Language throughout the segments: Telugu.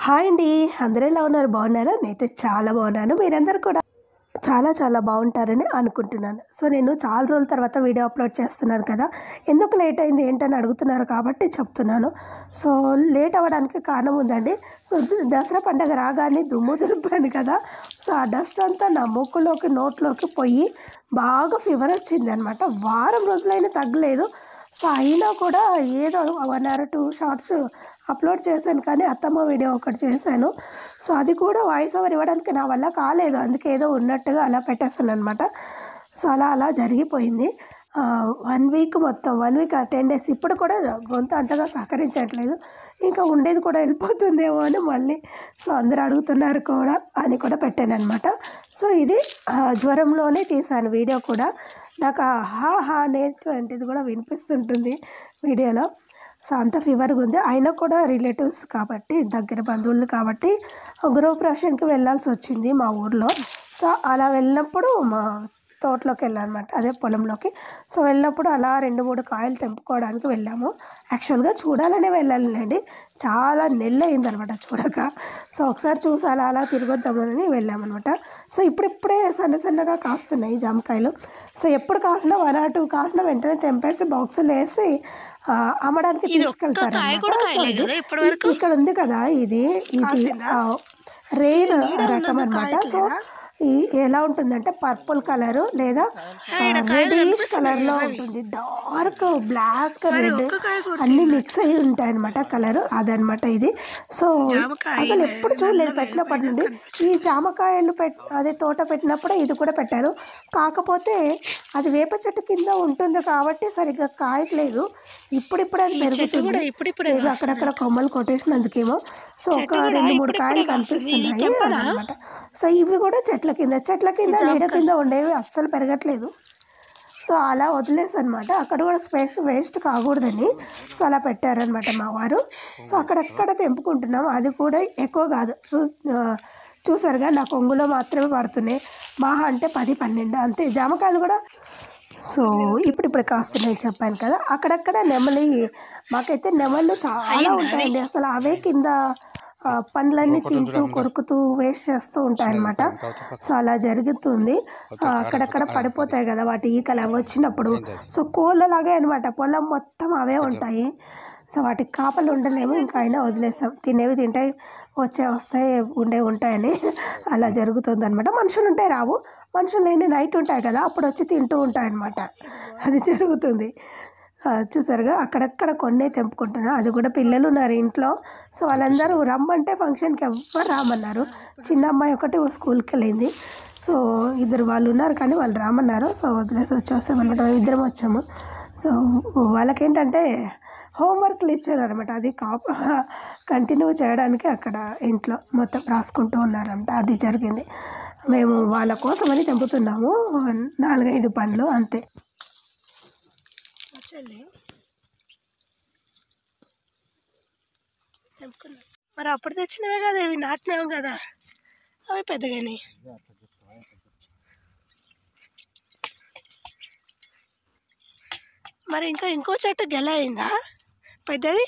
హాయ్ అండి అందరూ ఎలా ఉన్నారు బాగున్నారా నేనైతే చాలా బాగున్నాను మీరందరూ కూడా చాలా చాలా బాగుంటారని అనుకుంటున్నాను సో నేను చాలా రోజుల తర్వాత వీడియో అప్లోడ్ చేస్తున్నాను కదా ఎందుకు లేట్ అయింది ఏంటని అడుగుతున్నారు కాబట్టి చెప్తున్నాను సో లేట్ అవ్వడానికి కారణం ఉందండి సో ద- దసరా పండగ రాగానే దుమ్ము దులిపాను కదా సో ఆ డస్ట్ అంతా నా ముక్కులోకి నోట్లోకి పోయి బాగా ఫీవర్ వచ్చింది అనమాట వారం రోజులైనా తగ్గలేదు సో అయినా కూడా ఏదో one or two shorts upload చేశాను కానీ అత్తమ్మ వీడియో ఒకటి చేశాను సో అది కూడా వాయిస్ ఓవర్ ఇవ్వడానికి నా వల్ల కాలేదు అందుకే ఏదో ఉన్నట్టుగా అలా పెట్టేస్తాను అనమాట సో అలా అలా జరిగిపోయింది వన్ వీక్ మొత్తం వన్ వీక్ టెన్ డేస్ ఇప్పుడు కూడా గొంతు అంతగా సహకరించట్లేదు ఇంకా ఉండేది కూడా వెళ్ళిపోతుందేమో అని మళ్ళీ సో అందరూ అడుగుతున్నారు కూడా అని కూడా పెట్టాను అనమాట సో ఇది ఆ, జ్వరంలోనే తీశాను వీడియో కూడా నాకు ఆ హా హా అనేటువంటిది కూడా వినిపిస్తుంటుంది వీడియోలో సో అంత ఫీవర్గా ఉంది అయినా కూడా రిలేటివ్స్ కాబట్టి దగ్గర బంధువులు కాబట్టి గృహప్రవేశానికి వెళ్ళాల్సి వచ్చింది మా ఊర్లో సో అలా వెళ్ళినప్పుడు మా తోటలోకి వెళ్ళానమాట అదే పొలంలోకి సో వెళ్ళినప్పుడు అలా రెండు మూడు కాయలు తెంపుకోవడానికి వెళ్ళాము యాక్చువల్గా చూడాలనే వెళ్ళాలండి చాలా నెల అయిందనమాట చూడక సో ఒకసారి చూసి అలా అలా తిరగొద్దామని వెళ్ళామన్నమాట సో ఇప్పుడిప్పుడే సన్న సన్నగా కాస్తున్నాయి జామకాయలు సో ఎప్పుడు కాసినా వన్ ఆర్ టూ కాసినా వెంటనే తెంపేసి బాక్సులు వేసి ఆ, అమ్మడానికి తీసుకెళ్తారు ఇక్కడ ఉంది కదా ఇది ఇది రేర్ రకం అన్నమాట సో ఈ ఎలా ఉంటుందంటే పర్పుల్ కలర్ లేదా రెడిష్ కలర్ లో ఉంటుంది డార్క్ బ్లాక్ రెడ్ అన్ని మిక్స్ అయి ఉంటాయి అనమాట కలర్ అదనమాట ఇది సో అసలు ఎప్పుడు చూడలేదు పెట్టినప్పటి నుండి ఈ జామకాయలు పెట్ అదే తోట పెట్టినప్పుడే ఇది కూడా పెట్టారు కాకపోతే అది వేప చెట్టు కింద ఉంటుంది కాబట్టి సరిగ్గా కాయట్లేదు ఇప్పుడిప్పుడు అది పెరుగుతుంది ఏదో అక్కడక్కడ కొమ్మలు కొట్టేసినందుకేమో సో ఒక రెండు మూడు కాయలు కనిపిస్తున్నాయి అదనమాట సో ఇవి కూడా చెట్ల కింద చెట్ల కింద నీడ కింద ఉండేవి అస్సలు పెరగట్లేదు సో అలా వదిలేసి అనమాట అక్కడ కూడా స్పేస్ వేస్ట్ కాకూడదని సో అలా పెట్టారనమాట మా వారు సో అక్కడెక్కడ తెంపుకుంటున్నాం అది కూడా ఎక్కువ కాదు చూ ఆ, చూసారుగా నా కొంగులో మాత్రమే పడుతున్నాయి మహా అంటే పది పన్నెండు అంతే జామకాయలు కూడా సో ఇప్పుడు ఇప్పుడు కాస్తున్నాయి చెప్పాను కదా అక్కడక్కడ నెమలి మాకైతే నెమళ్ళు చాలా ఉంటాయండి అసలు అవే కింద ఆ, పండ్లన్నీ తింటూ కొరుకుతూ వేస్ట్ చేస్తూ ఉంటాయన్నమాట సో అలా జరుగుతుంది ఆ, అక్కడక్కడ పడిపోతాయి కదా వాటి ఈకలు అవి వచ్చినప్పుడు సో కోళ్ళలాగే అనమాట పొలం మొత్తం అవే ఉంటాయి సో వాటికి కాపలు ఉండలేము ఇంకా అయినా వదిలేసాం తినేవి తింటాయి వచ్చే వస్తాయి ఉండే ఉంటాయని అలా జరుగుతుంది అనమాట మనుషులు ఉంటే రావు మనుషులు లేని నైట్ ఉంటాయి కదా అప్పుడు వచ్చి తింటూ ఉంటాయి అనమాట అది జరుగుతుంది ఆ, చూసారుగా అక్కడక్కడ కొన్నే తెంపుకుంటున్నా అది కూడా పిల్లలు ఉన్నారు ఇంట్లో సో వాళ్ళందరూ రమ్మంటే ఫంక్షన్కి ఎవ్వరు రామన్నారు చిన్న అమ్మాయి ఒకటి స్కూల్కి వెళ్ళింది సో ఇద్దరు వాళ్ళు ఉన్నారు కానీ వాళ్ళు రామన్నారు సో వదిలేసి వచ్చేసామన్నమాట మేము ఇద్దరం వచ్చాము సో వాళ్ళకేంటంటే హోంవర్క్లు ఇచ్చారు అనమాట అది కాప్ కంటిన్యూ చేయడానికి అక్కడ ఇంట్లో మొత్తం రాసుకుంటూ ఉన్నారంట అది జరిగింది మేము వాళ్ళ కోసమని తెంపుతున్నాము నాలుగైదు పనులు అంతే మరి అప్పుడు తెచ్చినవే కదా ఇవి నాటినాం కదా అవి పెద్దగాని మరి ఇంకా ఇంకో చెట్టు గెల అయిందా పెద్దది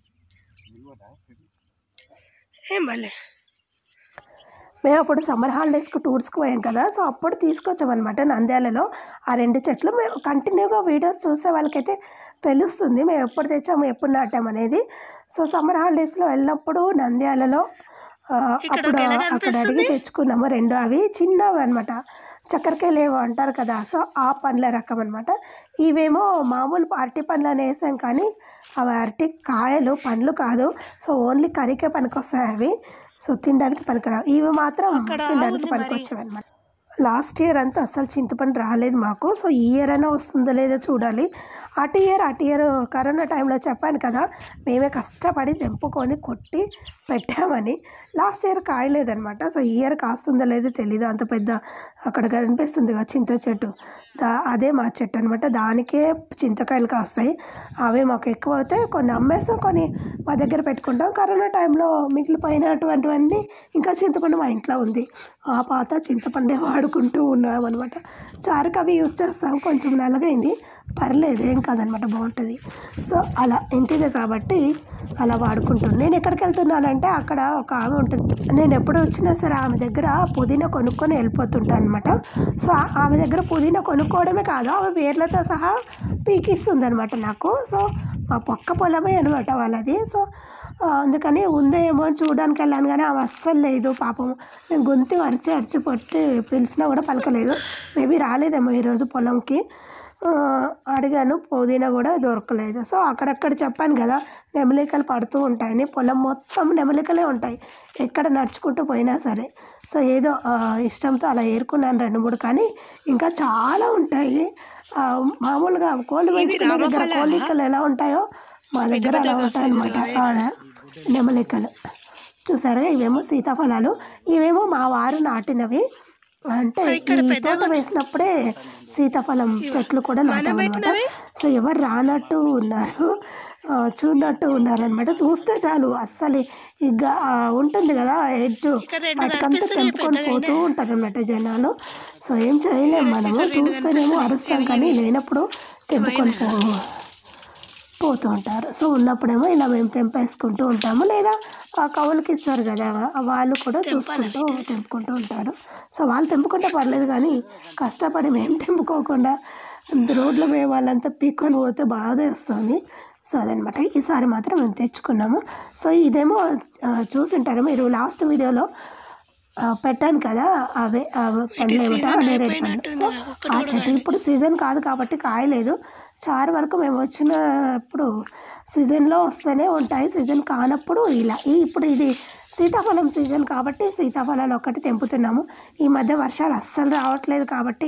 ఏం భలే మేము అప్పుడు సమ్మర్ హాలిడేస్కి టూర్స్కి పోయాం కదా సో అప్పుడు తీసుకొచ్చామన్నమాట నంద్యాలలో ఆ రెండు చెట్లు మేము కంటిన్యూగా వీడియోస్ చూసే వాళ్ళకైతే తెలుస్తుంది మేము ఎప్పుడు తెచ్చాము ఎప్పుడు నాటాం అనేది సో సమ్మర్ హాలిడేస్లో వెళ్ళినప్పుడు నంద్యాలలో ఆ, అప్పుడు అక్కడ అడిగి తెచ్చుకున్నాము రెండు అవి చిన్నవి అనమాట చక్కెరకాయలు ఏవో అంటారు కదా సో ఆ పండ్ల రకం అనమాట ఇవేమో మామూలు అరటి పండ్లు అని వేసాం కానీ అవి అరటి కాయలు పండ్లు కాదు సో ఓన్లీ కర్రీకే పనికొస్తాయి అవి సో తినడానికి పనికిరావు ఇవి మాత్రం తినడానికి పనికొచ్చేవి అనమాట లాస్ట్ ఇయర్ అంతా అస్సలు చింతపండు రాలేదు మాకు సో ఈ ఇయర్ అయినా వస్తుందో లేదో చూడాలి అటు ఇయర్ అటు ఇయర్ కరోనా టైంలో చెప్పాను కదా మేమే కష్టపడి తెంపుకొని కొట్టి పెట్టామని లాస్ట్ ఇయర్ కాయలేదనమాట సో ఈ ఇయర్ కాస్తుందో లేదో తెలీదు అంత పెద్ద అక్కడ కనిపిస్తుంది కదా చింత చెట్టు దా అదే మా చెట్టు అనమాట దానికే చింతకాయలు కాస్తాయి అవే మాకు ఎక్కువ అవుతాయి కొన్ని అమ్మేస్తాం కొన్ని మా దగ్గర పెట్టుకుంటాం కరోనా టైంలో మిగిలిపోయినటువంటివన్నీ ఇంకా చింతపండు మా ఇంట్లో ఉంది ఆ పాత చింతపండే వాడుకుంటూ ఉన్నాం అనమాట చారుకు అవి యూస్ చేస్తాం కొంచెం నల్లగైంది పర్లేదు ఏం కాదనమాట బాగుంటుంది సో అలా ఇంటిదే కాబట్టి అలా వాడుకుంటాను నేను ఎక్కడికి వెళ్తున్నానంటే అక్కడ ఒక ఆమె ఉంటుంది నేను ఎప్పుడు వచ్చినా సరే ఆమె దగ్గర పుదీనా కొనుక్కొని వెళ్ళిపోతుంటాను అనమాట సో ఆ- ఆమె దగ్గర పుదీనా కొనుక్కోవడమే కాదు ఆమె వేర్లతో సహా పీకిస్తుంది అనమాట నాకు సో మా పక్క పొలమే అనమాట వాళ్ళది సో ఆ, అందుకని ఉందేమో అని చూడడానికి వెళ్ళాను కానీ ఆమె అస్సలు లేదు పాపం నేను గొంతు అరిచి అరిచి పట్టి పిలిచినా కూడా పలకలేదు మేబీ రాలేదేమో ఈరోజు పొలంకి ఆ, అడిగాను పుదీనా కూడా దొరకలేదు సో అక్కడక్కడ చెప్పాను కదా నెమలికలు పడుతూ ఉంటాయని పొలం మొత్తం నెమలికలే ఉంటాయి ఎక్కడ నడుచుకుంటూ పోయినా సరే సో ఏదో ఆ, ఇష్టంతో అలా ఏరుకున్నాను రెండు మూడు కానీ ఇంకా చాలా ఉంటాయి ఆ, మామూలుగా కోళ్ళు పెంచుకునే దగ్గర కోళ్ళికలు ఎలా ఉంటాయో మా దగ్గర అలా ఉంటాయి అనమాట నెమలికలు చూసారా ఇవేమో సీతాఫలాలు ఇవేమో మా వారు నాటినవి అంటే ఈ తోట వేసినప్పుడే సీతాఫలం చెట్లు కూడా నాటామన్నమాట సో ఎవరు రానట్టు ఉన్నారు ఆ, చూడనట్టు ఉన్నారనమాట చూస్తే చాలు అస్సలు ఇక ఉంటుంది కదా ఎడ్జ్ వాటికంతా తెంపుకొని పోతూ ఉంటారనమాట జనాలు సో ఏం చేయలేము మనము చూస్తేనేమో అరుస్తాం కానీ లేనప్పుడు తెంపుకొని పో పోతూ ఉంటారు సో ఉన్నప్పుడేమో ఇలా మేము తెంపేసుకుంటూ ఉంటాము లేదా ఆ కవులకి ఇస్తారు కదా వాళ్ళు కూడా చూసుకుంటూ తెంపుకుంటూ ఉంటారు సో వాళ్ళు తెంపుకుంటే పర్లేదు కానీ కష్టపడి మేము తెంపుకోకుండా రోడ్ల మీద వాళ్ళంతా పీక్కొని పోతే బాధ వస్తుంది సో అదనమాట ఈసారి మాత్రం మేము తెచ్చుకున్నాము సో ఇదేమో ఆ, చూసుంటారు మీరు లాస్ట్ వీడియోలో ఆ, పెట్టాను కదా అవే అవి పండ్లు ఏమిటో నేరేడు పండ్లు సో ఆ చెట్టు ఇప్పుడు సీజన్ కాదు కాబట్టి కాయలేదు చారు వరకు మేము వచ్చినప్పుడు సీజన్లో వస్తూనే ఉంటాయి సీజన్ కానప్పుడు ఇలా ఈ ఇప్పుడు ఇది సీతాఫలం సీజన్ కాబట్టి సీతాఫలాలు ఒక్కటి తెంపుతున్నాము ఈ మధ్య వర్షాలు అస్సలు రావట్లేదు కాబట్టి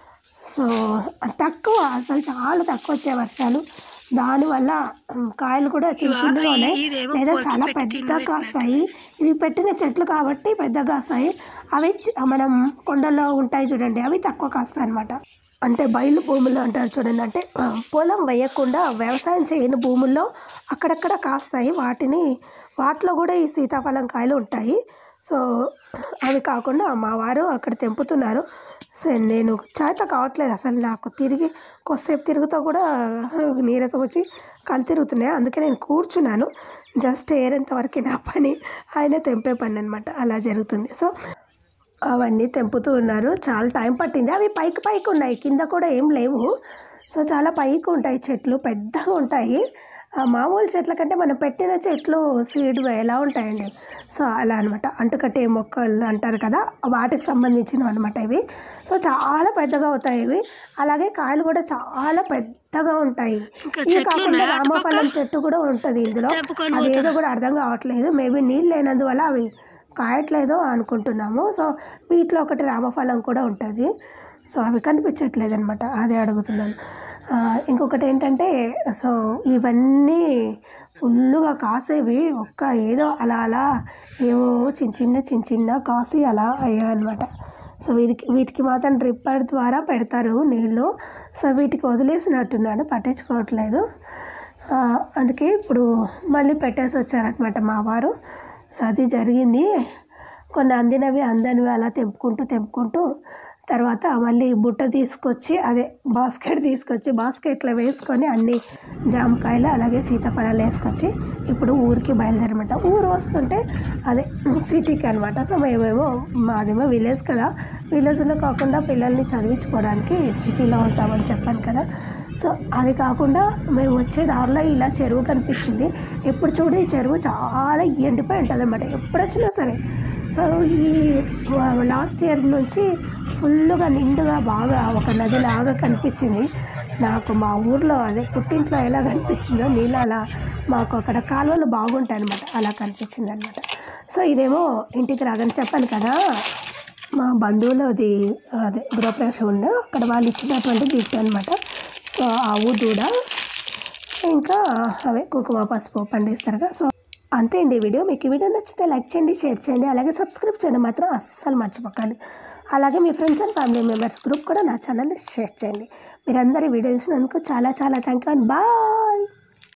సో తక్కువ అసలు చాలా తక్కువ వచ్చే వర్షాలు దానివల్ల ఉమ్, కాయలు కూడా చిన్న చిన్నగా ఉన్నాయి లేదా చాలా పెద్దగా కాస్తాయి ఇవి పెట్టిన చెట్లు కాబట్టి పెద్దగా కాస్తాయి అవి చి- మనం కొండల్లో ఉంటాయి చూడండి అవి తక్కువ కాస్తాయి అనమాట అంటే బయలు భూములు అంటారు చూడండి అంటే ఆ, పొలం వేయకుండా వ్యవసాయం చేయని భూముల్లో అక్కడక్కడ కాస్తాయి వాటిని వాటిలో కూడా ఈ సీతాఫలం కాయలు ఉంటాయి సో అవి కాకుండా మా వారు అక్కడ తెంపుతున్నారు సో నేను చేత కావట్లేదు అసలు నాకు తిరిగి కొద్దిసేపు తిరుగుతా కూడా నీరసం వచ్చి కళ్ళు తిరుగుతున్నాయి అందుకే నేను కూర్చున్నాను జస్ట్ ఏరేంత వరకే నా పని ఆయన తెంపే పని అనమాట అలా జరుగుతుంది సో అవన్నీ తెంపుతూ ఉన్నారు చాలా టైం పట్టింది అవి పైకి పైకి ఉన్నాయి కింద కూడా ఏం లేవు సో చాలా పైకి ఉంటాయి చెట్లు పెద్దగా ఉంటాయి ఆ మామూలు చెట్ల కంటే మనం పెట్టిన చెట్లు సీడ్ ఎలా ఉంటాయండి సో అలా అనమాట అంటుకట్టే మొక్కలు అంటారు కదా వాటికి సంబంధించినవి అనమాట ఇవి సో చాలా పెద్దగా అవుతాయి ఇవి అలాగే కాయలు కూడా చాలా పెద్దగా ఉంటాయి ఇవి కాకుండా రామఫలం చెట్టు కూడా ఉంటుంది ఇందులో అదేదో కూడా అర్థం కావట్లేదు మేబీ నీళ్ళు లేనందువల్ల అవి కాయట్లేదో అనుకుంటున్నాము సో వీటిలో ఒకటి రామఫలం కూడా ఉంటుంది సో అవి కనిపించట్లేదు అనమాట అదే అడుగుతున్నాను ఆ, ఇంకొకటి ఏంటంటే సో ఇవన్నీ ఫుల్లుగా కాసేవి ఒక్క ఏదో అలా అలా ఏవో చిన్న చిన్న చిన్న చిన్న కాసి అలా అయ్యాయన్నమాట సో వీటికి వీటికి మాత్రం డ్రిప్పర్ ద్వారా పెడతారు నీళ్ళు సో వీటికి వదిలేసినట్టున్నాడు పట్టించుకోవట్లేదు ఆ, అందుకే ఇప్పుడు మళ్ళీ పెట్టేసి వచ్చారనమాట మా వారు సో అది జరిగింది కొన్ని అందినవి అందనివి అలా తెంపుకుంటూ తెంపుకుంటూ తర్వాత మళ్ళీ బుట్ట తీసుకొచ్చి అదే బాస్కెట్ తీసుకొచ్చి బాస్కెట్లో వేసుకొని అన్ని జామకాయలు అలాగే సీతాఫలాలు వేసుకొచ్చి ఇప్పుడు ఊరికి బయలుదేరమాట ఊరు వస్తుంటే అదే సిటీకి అనమాట సో మేమేమో మాదేమో విలేజ్ కదా విలేజ్లో కాకుండా పిల్లల్ని చదివించుకోవడానికి సిటీలో ఉంటామని చెప్పాను కదా సో అది కాకుండా మేము వచ్చే దారిలో ఇలా చెరువు కనిపించింది ఎప్పుడు చూడు ఈ చెరువు చాలా ఎండిపోయి ఉంటుంది అనమాట ఎప్పుడు వచ్చినా సరే సో ఈ లాస్ట్ ఇయర్ నుంచి ఫుల్గా నిండుగా బాగా ఒక నదిలాగా కనిపించింది నాకు మా ఊర్లో అదే పుట్టింట్లో ఎలా కనిపించిందో నీళ్ళు అలా మాకు అక్కడ కాలువలు బాగుంటాయి అనమాట అలా కనిపించింది అనమాట సో ఇదేమో ఇంటికి రాగానే చెప్పాను కదా మా బంధువులది అదే గృహప్రవేశం ఉండే అక్కడ వాళ్ళు ఇచ్చినటువంటి గిఫ్ట్ అనమాట సో ఆవు దూడ ఇంకా అవే కుంకుమ పసుపు పండిస్తారు కదా సో అంతే అండి ఈ వీడియో మీకు ఈ వీడియో నచ్చితే లైక్ చేయండి షేర్ చేయండి అలాగే సబ్స్క్రైబ్ చేయండి మాత్రం అస్సలు మర్చిపోకండి అలాగే మీ friends and family members group కూడా నా ఛానల్ని షేర్ చేయండి మీరందరూ ఈ వీడియో చూసినందుకు చాలా చాలా థ్యాంక్ యూ అండ్ బాయ్